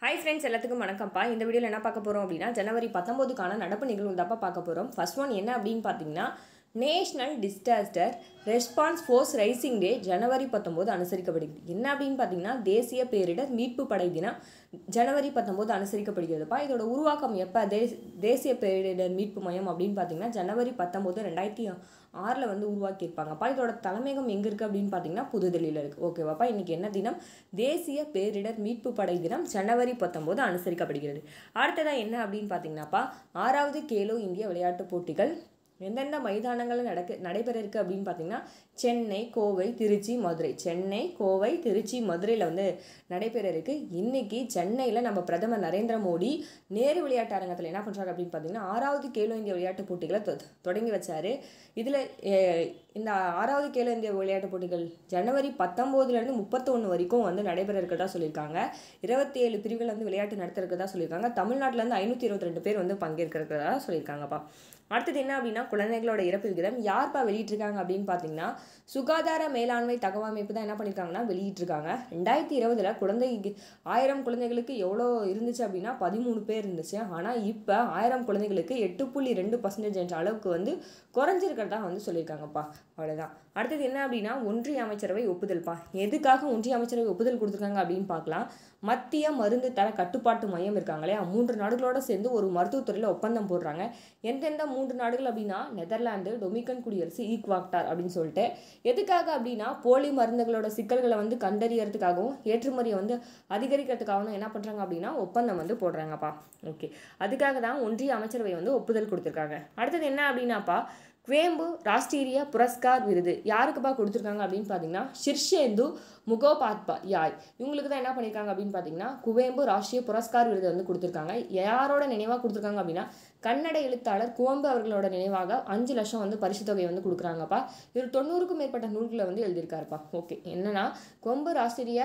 hi friends எல்லாத்துக்கும் வணக்கம்ப்பா இந்த வீடியோவில் என்ன பார்க்க போகிறோம் அப்படின்னா ஜனவரி பத்தொம்போதுக்கான நடப்பு நிகழ்வு தப்பா பார்க்க போகிறோம் ஃபர்ஸ்ட் ஒன் என்ன அப்படின்னு பார்த்தீங்கன்னா national disaster response force raising day ஜனவரி பத்தொம்போது அனுசரிக்கப்படுகிறது என்ன அப்படின்னு பார்த்தீங்கன்னா தேசிய பேரிடர் மீட்பு படை தினம் ஜனவரி பத்தொம்போது அனுசரிக்கப்படுகிறதுப்பா இதோட உருவாக்கம் எப்போ தே தேசிய பேரிடர் மீட்பு மையம் அப்படின்னு பார்த்தீங்கன்னா ஜனவரி பத்தொம்போது ரெண்டாயிரத்தி ஆறில் வந்து உருவாக்கியிருப்பாங்கப்பா இதோட தலைமையகம் எங்கே இருக்குது அப்படின்னு பார்த்தீங்கன்னா புதுதில்லியில் இருக்குது ஓகேவாப்பா இன்றைக்கி என்ன தினம் தேசிய பேரிடர் மீட்பு படை தினம் ஜனவரி பத்தொம்போது அனுசரிக்கப்படுகிறது அடுத்ததாக என்ன அப்படின்னு பார்த்தீங்கன்னாப்பா ஆறாவது கேலோ இந்திய விளையாட்டுப் போட்டிகள் எந்தெந்த மைதானங்களில் நடக்க நடைபெற இருக்கு அப்படின்னு பார்த்தீங்கன்னா சென்னை கோவை திருச்சி மதுரை சென்னை கோவை திருச்சி மதுரையில் வந்து நடைபெற இருக்கு இன்னைக்கு சென்னையில் நம்ம பிரதமர் நரேந்திர மோடி நேரு விளையாட்டு அரங்கத்தில் என்ன பண்ணுறாங்க அப்படின்னு பார்த்தீங்கன்னா ஆறாவது கேலோ இந்திய விளையாட்டுப் போட்டிகளை தொ- தொடங்கி வச்சாரு இதில் இந்த ஆறாவது கேலோ இந்திய விளையாட்டுப் போட்டிகள் ஜனவரி பத்தொம்போதுலேருந்து முப்பத்தொன்று வரைக்கும் வந்து நடைபெற இருக்கிறதா சொல்லியிருக்காங்க இருபத்தி ஏழு பிரிவுகள் வந்து விளையாட்டு நடத்த இருக்கிறதா சொல்லியிருக்காங்க தமிழ்நாட்டிலேருந்து ஐநூற்றி இருபத்தி ரெண்டு பேர் வந்து பங்கேற்கிறதா சொல்லியிருக்காங்கப்பா அடுத்தது என்ன அப்படின்னா குழந்தைகளோட இறப்பு விகிதம் யார்ப்பா வெளியிட்டிருக்காங்க அப்படின்னு பார்த்தீங்கன்னா சுகாதார மேலாண்மை தகவமைப்பு தான் என்ன பண்ணியிருக்காங்கன்னா வெளியிட்டிருக்காங்க ரெண்டாயிரத்தி இருபதுல குழந்தை ஆயிரம் குழந்தைகளுக்கு எவ்வளோ இருந்துச்சு அப்படின்னா பதிமூணு பேர் இருந்துச்சு ஆனால் இப்போ ஆயிரம் குழந்தைகளுக்கு எட்டு புள்ளி ரெண்டு பர்சன்டேஜ் என்ற அளவுக்கு வந்து குறைஞ்சிருக்கிறதா வந்து சொல்லியிருக்காங்கப்பா அவ்வளோதான் அடுத்தது என்ன அப்படின்னா ஒன்றிய அமைச்சரவை ஒப்புதல்ப்பா எதுக்காக ஒன்றிய அமைச்சரவை ஒப்புதல் கொடுத்துருக்காங்க அப்படின்னு பார்க்கலாம் மத்திய மருந்து தர கட்டுப்பாட்டு மையம் இருக்காங்க இல்லையா மூன்று நாடுகளோட சேர்ந்து ஒரு மருத்துவத்துறையில் ஒப்பந்தம் போடுறாங்க எந்தெந்த மூன்று நாடுகள் அப்படின்னா நெதர்லாந்து டொமிக்கன் குடியரசு ஈக்வாக்டார் அப்படின்னு சொல்லிட்டு எதுக்காக அப்படின்னா போலி மருந்துகளோட சிக்கல்களை வந்து கண்டறியறதுக்காகவும் ஏற்றுமதியை வந்து அதிகரிக்கிறதுக்காகவும் என்ன பண்ணுறாங்க அப்படின்னா ஒப்பந்தம் வந்து போடுறாங்கப்பா ஓகே அதுக்காக தான் ஒன்றிய அமைச்சரவை வந்து ஒப்புதல் கொடுத்துருக்காங்க அடுத்தது என்ன அப்படின்னாப்பா குவேம்பு ராஷ்டிரிய புரஸ்கார் விருது யாருக்குப்பா கொடுத்துருக்காங்க அப்படின்னு பார்த்தீங்கன்னா ஷிர்ஷேந்து முகோபாத்பா யாய் இவங்களுக்கு தான் என்ன பண்ணியிருக்காங்க அப்படின்னு பார்த்தீங்கன்னா குவேம்பு ராஷ்டிரிய புரஸ்கார் விருது வந்து கொடுத்துருக்காங்க யாரோட நினைவாக கொடுத்துருக்காங்க அப்படின்னா கன்னட எழுத்தாளர் குவம்பு அவர்களோட நினைவாக அஞ்சு லட்சம் வந்து பரிசு தொகை வந்து கொடுக்குறாங்கப்பா இவர் தொண்ணூறுக்கும் மேற்பட்ட நூல்களை வந்து எழுதியிருக்காருப்பா ஓகே என்னன்னா கொம்பு ராஷ்டிரிய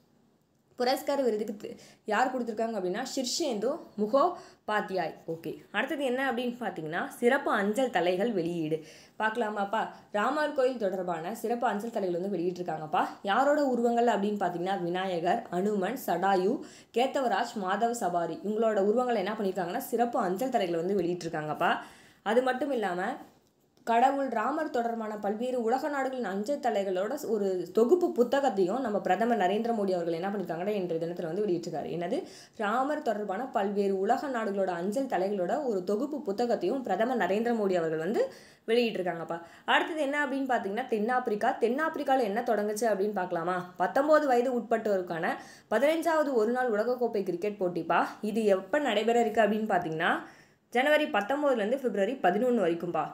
புரஸ்கார் விருதுக்கு தி- யார் கொடுத்துருக்காங்க அப்படின்னா ஷிர்ஷேந்து முகோ பாத்தியாய் ஓகே அடுத்தது என்ன அப்படின்னு பார்த்தீங்கன்னா சிறப்பு அஞ்சல் தலைகள் வெளியீடு பார்க்கலாமாப்பா ராமர் கோயில் தொடர்பான சிறப்பு அஞ்சல் தலைகள் வந்து வெளியிட்டிருக்காங்கப்பா யாரோட உருவங்கள் அப்படின்னு பார்த்தீங்கன்னா விநாயகர் அனுமன் சடாயு கேத்தவராஜ் மாதவ சபாரி இவங்களோட உருவங்களை என்ன பண்ணியிருக்காங்கன்னா சிறப்பு அஞ்சல் தலைகளை வந்து வெளியிட்டிருக்காங்கப்பா அது மட்டும் இல்லாமல் கடவுள் ராமர் தொடர்பான பல்வேறு உலக நாடுகளின் அஞ்சல் தலைகளோட ஒரு தொகுப்பு புத்தகத்தையும் நம்ம பிரதமர் நரேந்திர மோடி அவர்கள் என்ன பண்ணியிருக்காங்கன்னா இன்றைய தினத்தில் வந்து வெளியிட்டிருக்காரு என்னது ராமர் தொடர்பான பல்வேறு உலக நாடுகளோட அஞ்சல் தலைகளோட ஒரு தொகுப்பு புத்தகத்தையும் பிரதமர் நரேந்திர மோடி அவர்கள் வந்து வெளியிட்டிருக்காங்கப்பா அடுத்தது என்ன அப்படின்னு பார்த்தீங்கன்னா தென்னாப்பிரிக்கா தென்னாப்பிரிக்காவில் என்ன தொடங்குச்சு அப்படின்னு பார்க்கலாமா பத்தொம்போது வயது உட்பட்டோருக்கான பதினைஞ்சாவது ஒரு நாள் உலகக்கோப்பை கிரிக்கெட் போட்டிப்பா இது எப்போ நடைபெற இருக்கு அப்படின்னு பார்த்தீங்கன்னா ஜனவரி பத்தொம்போதுலேருந்து பிப்ரவரி பதினொன்று வரைக்கும்பா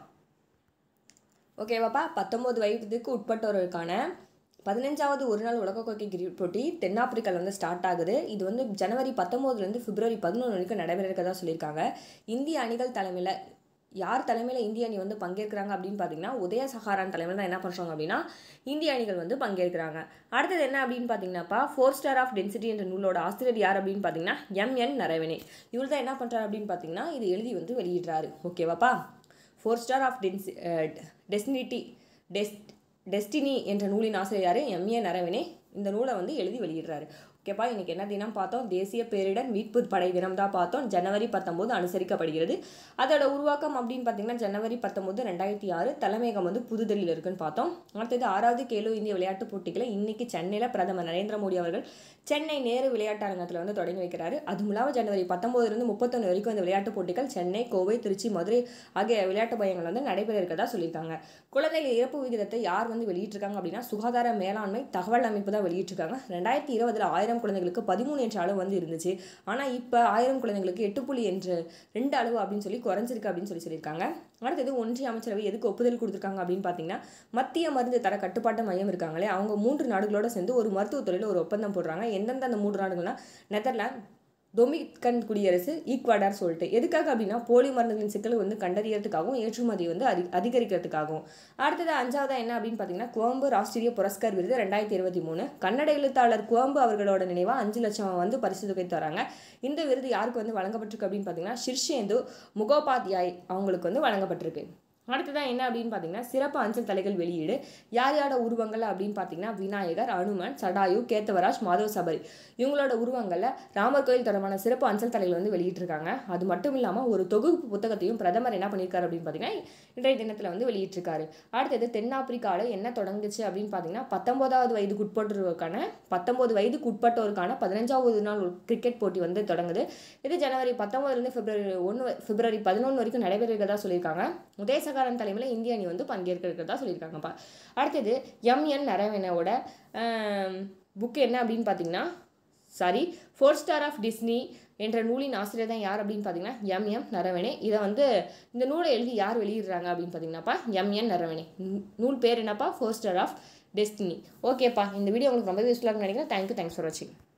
ஓகேவாப்பா பத்தொம்போது வயதுக்கு உட்பட்டோருக்கான பதினஞ்சாவது ஒரு நாள் உலகக்கோப்பை கிரிக்கெட் போட்டி தென்னாப்பிரிக்காவில் வந்து ஸ்டார்ட் ஆகுது இது வந்து ஜனவரி பத்தொம்போதுலேருந்து பிப்ரவரி பதினொன்று வரைக்கும் நடைபெற இருக்கதா சொல்லியிருக்காங்க இந்திய அணிகள் தலைமையில் யார் தலைமையில் இந்திய அணி வந்து பங்கேற்கிறாங்க அப்படின்னு பார்த்தீங்கன்னா உதய சஹாரான் தலைமையில் தான் என்ன பண்ணுறாங்க அப்படின்னா இந்திய அணிகள் வந்து பங்கேற்கிறாங்க அடுத்தது என்ன அப்படின்னு பார்த்தீங்கன்னாப்பா ஃபோர் ஸ்டார் ஆஃப் டென்சிட்டி என்ற நூலோட ஆசிரியர் யார் அப்படின்னு பார்த்தீங்கன்னா எம்என் நரவனே இவர் தான் என்ன பண்ணுறாரு அப்படின்னு பார்த்தீங்கன்னா இது எழுதி வந்து வெளியிடுறாரு ஓகேவாப்பா four star of density destiny des destiny என்ற நூலின் ஆசிரியர் எம்ஏ நரவினே இந்த நூலை வந்து எழுதி வெளியிடுறாரு ஓகேப்பா இன்னைக்கு என்ன தினம் பார்த்தோம் தேசிய பேரிடர் மீட்பு படை தினம் தான் பார்த்தோம் ஜனவரி பத்தொம்போது அனுசரிக்கப்படுகிறது அதோட உருவாக்கம் அப்படின்னு பார்த்தீங்கன்னா ஜனவரி பத்தொம்போது ரெண்டாயிரத்தி ஆறு தலைமையகம் வந்து புதுதில்லியில் இருக்குன்னு பார்த்தோம் அடுத்தது ஆறாவது கேலோ இந்திய விளையாட்டுப் போட்டிகளை இன்னைக்கு சென்னையில் பிரதமர் நரேந்திர மோடி அவர்கள் சென்னை நேரு விளையாட்டு அரங்கத்தில் வந்து தொடங்கி வைக்கிறாரு அதுவும் இல்லாமல் ஜனவரி பத்தொம்போதுலேருந்து முப்பத்தொன்று வரைக்கும் இந்த விளையாட்டுப் போட்டிகள் சென்னை கோவை திருச்சி மதுரை ஆகிய விளையாட்டு மையங்கள் வந்து நடைபெற இருக்கிறதா சொல்லியிருக்காங்க குழந்தைகள் இறப்பு விகிதத்தை யார் வந்து வெளியிட்டிருக்காங்க அப்படின்னா சுகாதார மேலாண்மை தகவல் அமைப்பு தான் வெளியிட்டிருக்காங்க ரெண்டாயிரத்தி இருபதுல ஆயிரம் குழந்தைகளுக்கு பதிமூணு என்ற அளவு வந்து இருந்துச்சு ஆனால் இப்போ ஆயிரம் குழந்தைங்களுக்கு எட்டு புள்ளி என்ற ரெண்டு அளவு அப்படின்னு சொல்லி குறைஞ்சிருக்கு அப்படின்னு சொல்லி சொல்லியிருக்காங்க அடுத்தது ஒன்றிய அமைச்சரவை எதுக்கு ஒப்புதல் கொடுத்துருக்காங்க அப்படின்னு பார்த்தீங்கன்னா மத்திய மருந்து தர கட்டுப்பாட்டு மையம் இருக்காங்களே அவங்க மூன்று நாடுகளோட சேர்ந்து ஒரு மருத்துவத்துறையில் ஒரு ஒப்பந்தம் போடுறாங்க எந்தெந்த அந்த மூன்று நாடுகள்னா நெதர்லாந்து டொமிக்கன் குடியரசு ஈக்வடார் சொல்லிட்டு எதுக்காக அப்படின்னா போலி மருந்துகளின் சிக்கலை வந்து கண்டறியறதுக்காகவும் ஏற்றுமதி வந்து அதி அதிகரிக்கிறதுக்காகவும் அடுத்தது அஞ்சாவதா என்ன அப்படின்னு பார்த்தீங்கன்னா குவம்பு ராஷ்டிரிய புரஸ்கார் விருது ரெண்டாயிரத்தி இருபத்தி மூணு கன்னட எழுத்தாளர் குவம்பு அவர்களோட நினைவாக அஞ்சு லட்சம் வந்து பரிசு தொகை தராங்க இந்த விருது யாருக்கு வந்து வழங்கப்பட்டிருக்கு அப்படின்னு பார்த்தீங்கன்னா ஷிர்ஷேந்து முகோபாத்யாய் அவங்களுக்கு வந்து வழங்கப்பட்டிருக்கு அடுத்ததான் என்ன அப்படின்னு பார்த்தீங்கன்னா சிறப்பு அஞ்சல் தலைகள் வெளியீடு யார் யாரோட உருவங்கள் அப்படின்னு பார்த்தீங்கன்னா விநாயகர் அனுமன் சடாயு கேத்தவராஜ் மாதவ சபரி இவங்களோட உருவங்களில் ராமர் கோயில் தொடர்பான சிறப்பு அஞ்சல் தலைகள் வந்து வெளியிட்டிருக்காங்க அது மட்டும் இல்லாமல் ஒரு தொகுப்பு புத்தகத்தையும் பிரதமர் என்ன பண்ணியிருக்காரு அப்படின்னு பார்த்தீங்கன்னா இன்றைய தினத்தில் வந்து வெளியிட்டிருக்காரு அடுத்தது தென்னாப்பிரிக்காவில் என்ன தொடங்குச்சு அப்படின்னு பார்த்தீங்கன்னா பத்தொன்பதாவது வயதுக்கு உட்பட்டோருக்கான பத்தொன்பது வயதுக்கு உட்பட்டோருக்கான பதினஞ்சாவது நாள் கிரிக்கெட் போட்டி வந்து தொடங்குது இது ஜனவரி பத்தொன்பதுலேருந்து பிப்ரவரி ஒன்று பிப்ரவரி பதினொன்று வரைக்கும் நடைபெற இருக்கிறதா சொல்லியிருக்காங்க உதயசகாரன் தலைமையில் இந்திய அணி வந்து பங்கேற்க இருக்கிறதா சொல்லியிருக்காங்கப்பா அடுத்தது எம்என் நரவனோட புக் என்ன அப்படின்னு பார்த்தீங்கன்னா sorry four star of Disney என்ற நூலின் ஆசிரியர் தான் யார் அப்படின்னு பார்த்தீங்கன்னா எம் எம் நரவணே இதை வந்து இந்த நூலை எழுதி யார் வெளியிடுறாங்க அப்படின்னு பார்த்தீங்கன்னாப்பா எம் என் நரவணே நூல் பேர் என்னப்பா ஃபோர் ஸ்டார் ஆஃப் டெஸ்டினி ஓகேப்பா இந்த வீடியோ உங்களுக்கு ரொம்ப யூஸ்ஃபுல்லாக நினைக்கிறேன் தேங்க்யூ தேங்க்ஸ் ஃபார் வாட்சிங்